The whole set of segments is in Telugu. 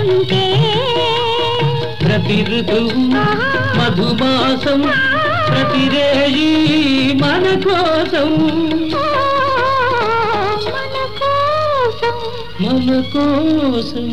ఉంటే ప్రతి ఋతువు మధుమాసం ప్రతిరేయి మన కోసం ఓ, మన కోసం మన కోసం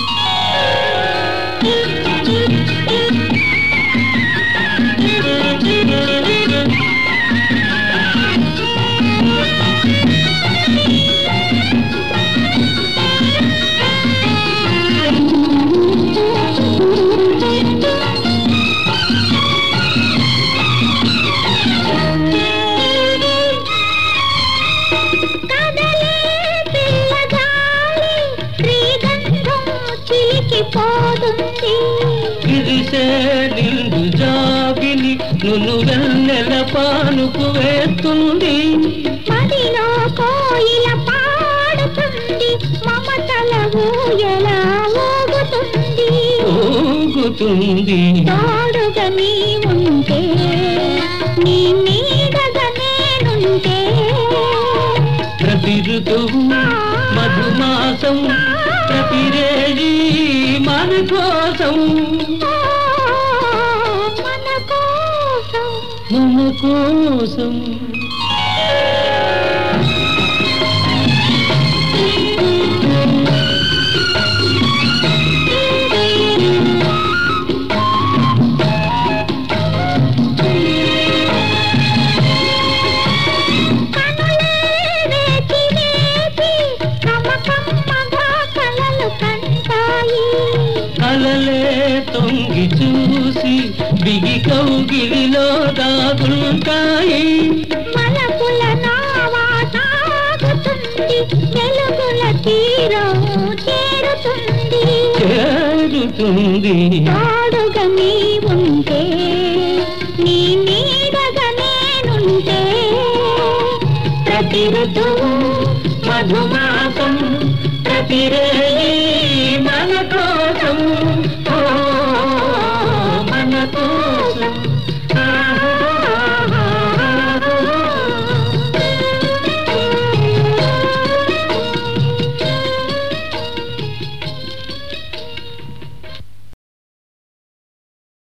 కదలే పిల్లగాలి శ్రీగంధం చిలికిపోతుంది విరిసే నిండు జాబిలి నును వెన్నెల పానుకు వేస్తుంది మదిలో కోయిల పాడుతుంది మమతల ఊయలా ఊగుతుంది ఊగుతుంది తోడుగా నీ ఉంటే నీ నీడగా నేనుంటే ప్రతి ఋతువు మధుమాసం ప్రతిరేయి మన కోసం ఓ, మన కోసం మన కోసం కనులే వేచి వేచి కమకమ్మగా కలలు కంటాయి అలలే తొంగి చూసి బిగి కౌగిలిలో దాగుంటాయి మలపుల నావా సాగుతుంది వెలుగుల తీరం చేరుతుంది చేరుతుంది తోడుగా నీ ఉంటే నీ నీడగా నేనుంటే ప్రతి ఋతువు మధుమాసం ప్రతిరేయి